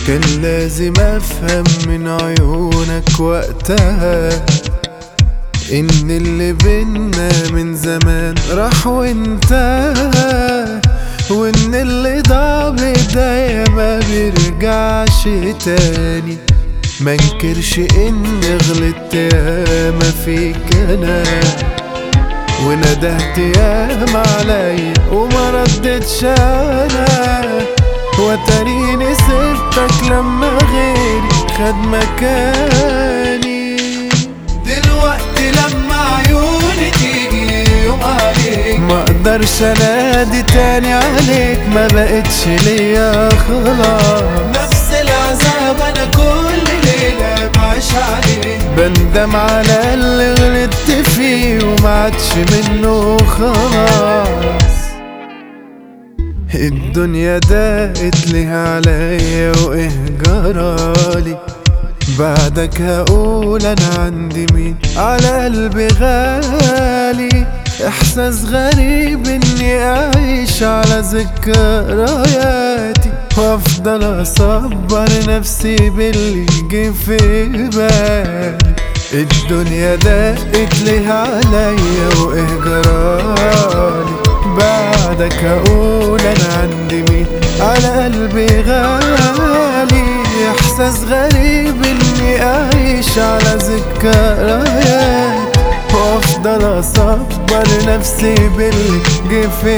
كان لازم افهم من عيونك وقتها ان اللي بينا من زمان راح وانتهى وان اللي ضاع بداية ما بيرجعش تاني منكرش اني غلطت ياما فيك انا وندهت ياما عليا وما ردتش انا وتريني سبتك لما غيري خد مكاني دلوقتي لما عيوني تيجي يوم عليك ما اقدرش انادي تاني عليك ما بقتش ليا خلاص نفس العذاب انا كل ليلة بعيش عليه بندم على اللي غلطت فيه وما عادش منه خلاص الدنيا ضاقت ليها عليا وايه جرالي بعدك هقول انا عندي مين على قلبي غالي احساس غريب اني اعيش على ذكرياتي وافضل اصبر نفسي باللي جه في بالي الدنيا ضاقت ليها عليا وايه جرالي بعدك اقول انا عندي مين على قلبي غالي احساس غريب اني اعيش على ذكريات وافضل اصبر نفسي باللي جه في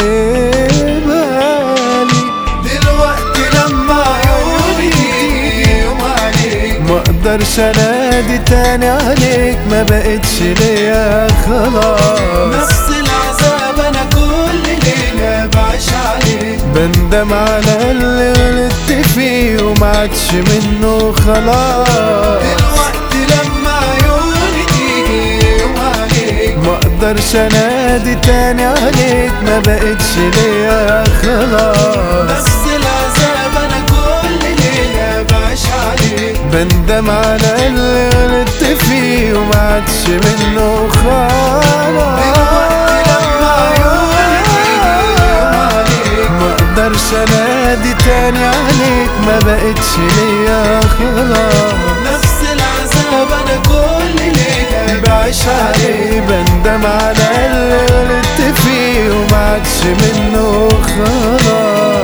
بالي دلوقتي لما عيوني تيجي يوم عليك ما اقدرش انادي تاني عليك ما بقتش ليا خلاص نفس العذاب انا كل ليلة بعيش عليه بندم على اللي غلطت فيه وما عادش منه خلاص دلوقتي لما عيوني تيجي يوم عليك ما اقدرش انادي تاني عليك ما بقتش ليا خلاص نفس العذاب انا كل ليلة بعيش عليه بندم على اللي غلطت فيه وما عادش منه دلوقتي لما عيوني تيجي يوم عليك ما اقدرش انادي تاني عليك ما بقتش ليا خلاص نفس العذاب انا كل ليلة بعيش عليه عليه بندم على اللي غلطت فيه وما عادش منه خلاص